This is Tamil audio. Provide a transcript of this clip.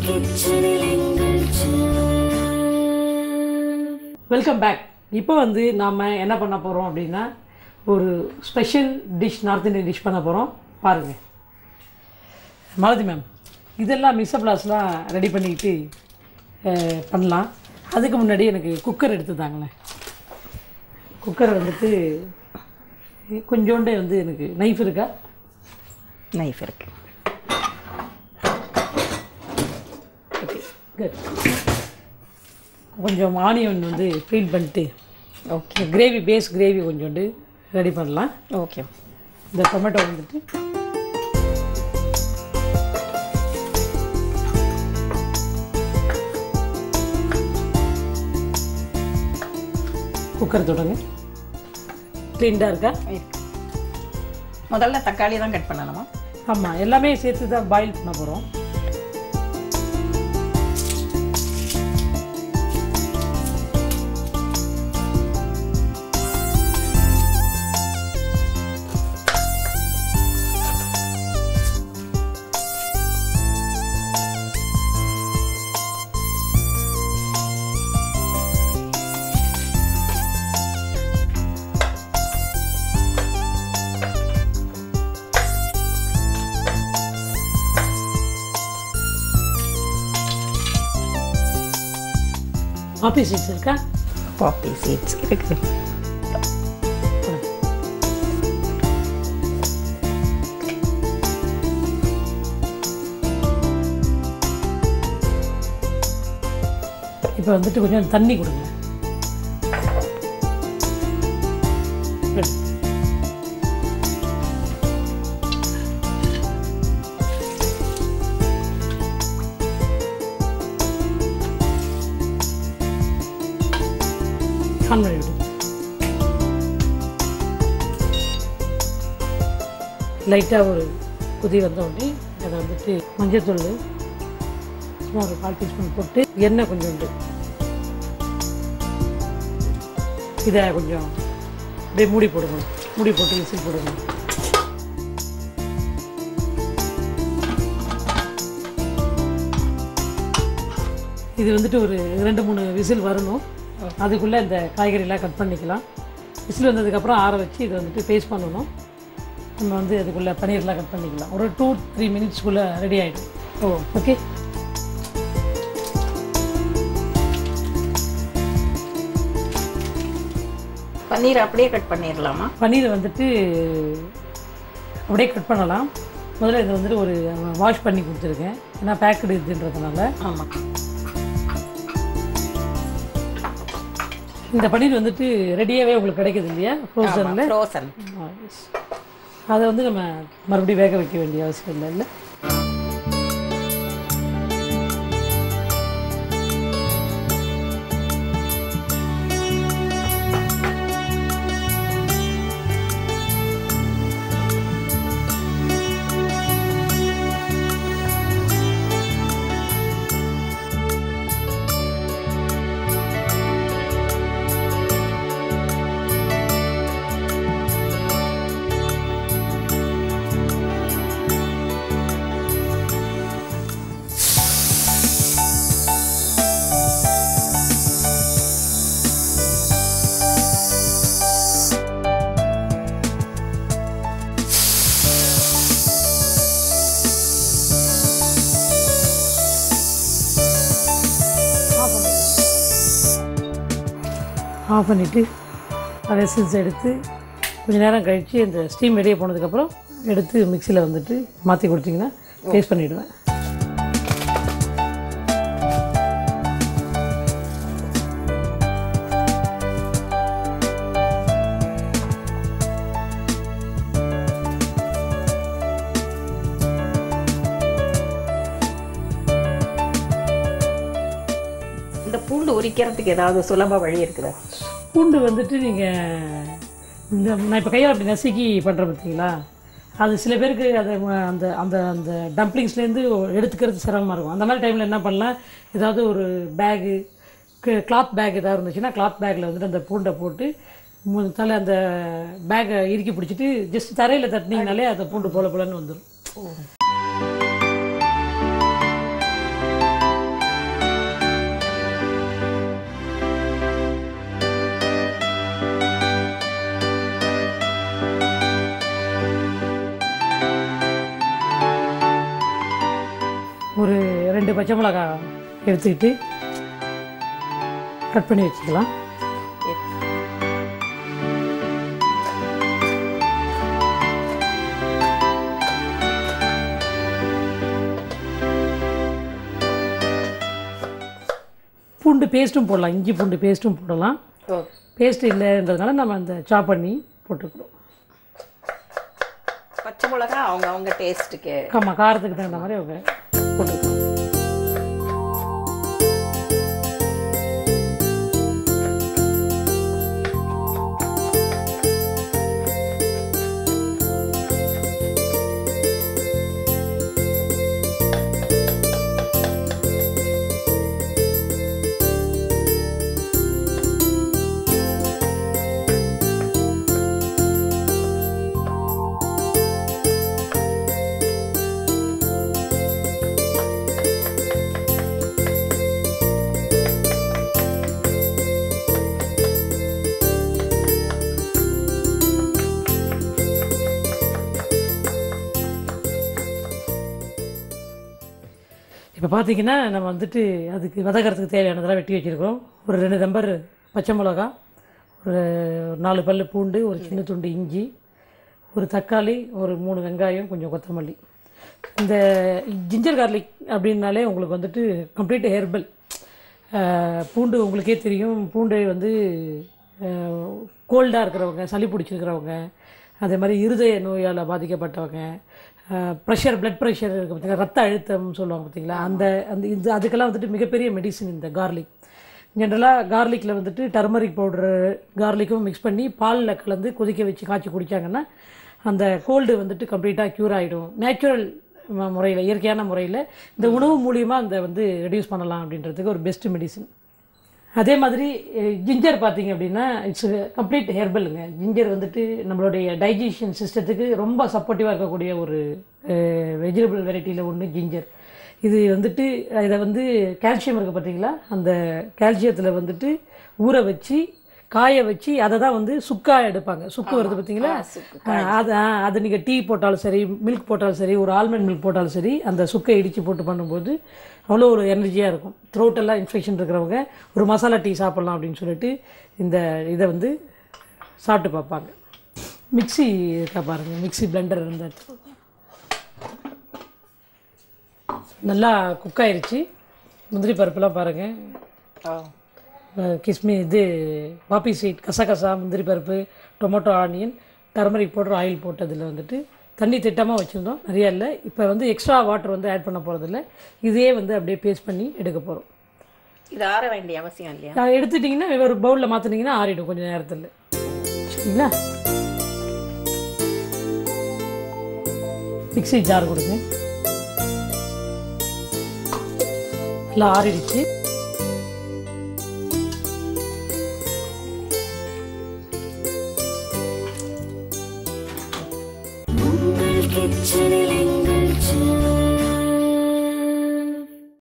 கிச்சனில் எங்கள் வெல்கம் பேக் இப்போ வந்து நாம் என்ன பண்ண போகிறோம் அப்படின்னா ஒரு special dish north Indian dish பண்ண போகிறோம் பாருங்கள் மாலதி மேம் இதெல்லாம் மிக்சப்ளாஸ்லாம் ரெடி பண்ணிக்கிட்டு அஹ், பண்ணலாம் அதுக்கு முன்னாடி எனக்கு குக்கர் எடுத்து தாங்களேன் குக்கர் வந்துட்டு கொஞ்சோண்டே வந்து எனக்கு நைஃப் இருக்கா நைஃப் இருக்கு ஓகே குட் கொஞ்சம் ஆனியன் வந்து பீல் பண்ணிட்டு ஓகே கிரேவி பேஸ் கிரேவி கொஞ்சோண்டு ரெடி பண்ணலாம் ஓகே இந்த டொமேட்டோ வந்துட்டு குக்கர் தொடங்க க்ளீன்டாக இருக்கா இருக்கு முதல்ல தக்காளி தான் கட் பண்ணணுமா ஆமாம் எல்லாமே சேர்த்து தான் பாயில் பண்ண போகிறோம் ஆஃபீஸ் சீட்ஸ் இருக்கா பாப்பி சீட்ஸ் இருக்கு இப்போ வந்துட்டு கொஞ்சம் தண்ணி கொடுங்க Good. ஆன் பண்ணி விடுங்க லைட்டாக ஒரு குதி வந்த உடனே அதை வந்துட்டு மஞ்சத்தூள் சும்மா ஒரு கால் டீஸ்பூன் போட்டு எண்ணெய் கொஞ்சோண்டு இதை கொஞ்சம் அப்படியே மூடி போடுங்க மூடி போட்டு விசில் போடுங்க இது வந்துட்டு ஒரு ரெண்டு மூணு விசில் வரணும் அதுக்குள்ளே இந்த காய்கறிலாம் கட் பண்ணிக்கலாம் விசில் வந்ததுக்கப்புறம் ஆற வச்சு இதை வந்துட்டு பேஸ்ட் பண்ணணும் நம்ம வந்து அதுக்குள்ளே பன்னீர்லாம் கட் பண்ணிக்கலாம் ஒரு டூ த்ரீ மினிட்ஸ்க்குள்ளே ரெடி ஆகிடும் ஓ ஓகே பன்னீர் அப்படியே கட் பண்ணிடலாமா பன்னீரை வந்துட்டு அப்படியே கட் பண்ணலாம் முதல்ல இதை வந்துட்டு ஒரு வாஷ் பண்ணி கொடுத்துருக்கேன் ஏன்னா பேக்கடு இதுன்றதுனால ஆமாம் இந்த பன்னீர் வந்துட்டு ரெடியாகவே உங்களுக்கு கிடைக்குது இல்லையா ஃப்ரோசனில் ஃப்ரோசன் அதை வந்து நம்ம மறுபடியும் வேக வைக்க வேண்டிய அவசியம் இல்லை இல்லை ஆஃப் பண்ணிவிட்டு அதை எசன்ஸ் எடுத்து கொஞ்ச நேரம் கழித்து அந்த ஸ்டீம் வெளியே போனதுக்கப்புறம் எடுத்து மிக்சியில் வந்துட்டு மாற்றி கொடுத்தீங்கன்னா பேஸ்ட் பண்ணிவிடுவேன் இந்த பூண்டு உரிக்கிறதுக்கு ஏதாவது சுலப வழி இருக்குதா பூண்டு வந்துட்டு நீங்கள் இந்த நான் இப்போ கையால் அப்படி நசுக்கி பண்ணுறேன் பார்த்தீங்களா அது சில பேருக்கு அது ம- அந்த அந்த அந்த டம்ப்ளிங்ஸ்லேருந்து எடுத்துக்கிறது சிரமமாக இருக்கும் அந்த மாதிரி டைமில் என்ன பண்ணலாம் ஏதாவது ஒரு பேகு கிளாத் பேக் ஏதாவது இருந்துச்சுன்னா கிளாத் பேக்கில் வந்துட்டு அந்த பூண்டை போட்டு மு- தலை அந்த பேக்கை இறுக்கி பிடிச்சிட்டு ஜஸ்ட் தரையில் தட்டினீங்கனாலே அந்த பூண்டு போல போலன்னு வந்துடும் ஒரு ரெண்டு பச்சை மிளகாய் எடுத்துக்கிட்டு கட் பண்ணி வச்சுக்கலாம் பூண்டு பேஸ்ட்டும் போடலாம் இஞ்சி பூண்டு பேஸ்ட்டும் போடலாம் ஓ பேஸ்ட் இல்லைன்றதுனால நம்ம அந்த சாப் பண்ணி போட்டுக்கிறோம் பச்சை மிளகா அவங்க அவங்க டேஸ்ட்டுக்கு ஆமாம் காரத்துக்கு தகுந்த மாதிரி அவங்க போட்டுக்கிறோம் இப்போ பார்த்தீங்கன்னா நம்ம வந்துட்டு அதுக்கு வதக்கறதுக்கு தேவையானதெல்லாம் வெட்டி வச்சுருக்கோம் ஒரு ரெண்டு நம்பர் பச்சை மிளகா ஒரு நாலு பல்லு பூண்டு ஒரு சின்ன துண்டு இஞ்சி ஒரு தக்காளி ஒரு மூணு வெங்காயம் கொஞ்சம் கொத்தமல்லி இந்த ஜிஞ்சர் கார்லிக் அப்படின்னாலே உங்களுக்கு வந்துட்டு கம்ப்ளீட் ஹெர்பல் பூண்டு உங்களுக்கே தெரியும் பூண்டு வந்து கோல்டாக இருக்கிறவங்க சளி பிடிச்சிருக்கிறவங்க அதே மாதிரி இருதய நோயால் பாதிக்கப்பட்டவங்க ப்ரெஷர் பிளட் ப்ரெஷர் இருக்குது பார்த்தீங்களா ரத்த அழுத்தம் சொல்லுவாங்க பார்த்தீங்களா அந்த அந்த இது அதுக்கெல்லாம் வந்துட்டு மிகப்பெரிய மெடிசின் இந்த கார்லிக் ஜென்ரலாக கார்லிக்கில் வந்துட்டு டர்மரிக் பவுடரு கார்லிக்கும் மிக்ஸ் பண்ணி பாலில் கலந்து கொதிக்க வச்சு காய்ச்சி குடித்தாங்கன்னா அந்த கோல்டு வந்துட்டு கம்ப்ளீட்டாக க்யூர் ஆகிடும் நேச்சுரல் முறையில் இயற்கையான முறையில் இந்த உணவு மூலியமாக அந்த வந்து ரெடியூஸ் பண்ணலாம் அப்படின்றதுக்கு ஒரு பெஸ்ட் மெடிசின் அதே மாதிரி ஜிஞ்சர் பார்த்தீங்க அப்படின்னா இட்ஸ் கம்ப்ளீட் ஹெர்பலுங்க ஜிஞ்சர் வந்துட்டு நம்மளுடைய டைஜஷன் சிஸ்டத்துக்கு ரொம்ப சப்போர்ட்டிவாக இருக்கக்கூடிய ஒரு வெஜிடபிள் வெரைட்டியில் ஒன்று ஜிஞ்சர் இது வந்துட்டு இதை வந்து கால்சியம் இருக்குது பார்த்தீங்களா அந்த கால்சியத்தில் வந்துட்டு ஊற வச்சு காய வச்சு அதை தான் வந்து சுக்கா எடுப்பாங்க சுக்கு வருது பார்த்தீங்களா ஆ, அது ஆ, அது நீங்கள் டீ போட்டாலும் சரி மில்க் போட்டாலும் சரி ஒரு ஆல்மண்ட் மில்க் போட்டாலும் சரி அந்த சுக்கை இடித்து போட்டு பண்ணும்போது அவ்வளோ ஒரு எனர்ஜியாக இருக்கும் throat எல்லாம் இன்ஃபெக்ஷன் இருக்கிறவங்க ஒரு மசாலா டீ சாப்பிட்லாம் அப்படின்னு சொல்லிட்டு இந்த இதை வந்து சாப்பிட்டு பார்ப்பாங்க மிக்ஸி இருக்கா பாருங்கள் மிக்ஸி பிளெண்டர் இருந்தா எடுத்துக்கோங்க. நல்லா குக் ஆயிருச்சு முந்திரி பருப்புலாம் பாருங்கள் ஓ கிஸ்மி இது பாப்பி ஸ்வீட் கசகசா முந்திரி பருப்பு tomato onion turmeric powder oil போட்டதில் வந்துட்டு தண்ணி திட்டமாக வச்சுருந்தோம் நிறையா இல்லை இப்போ வந்து எக்ஸ்ட்ரா வாட்டர் வந்து ஆட் பண்ண போகிறதில்ல இதே வந்து அப்படியே பேஸ்ட் பண்ணி எடுக்க போகிறோம் இது ஆற வேண்டிய அவசியம் இல்லையா எடுத்துட்டிங்கன்னா ஒரு பவுலில் மாற்றினீங்கன்னா ஆறிடும் கொஞ்சம் நேரத்தில் சரிங்களா மிக்ஸி ஜார் கொடுங்க எல்லாம் ஆறிடுச்சு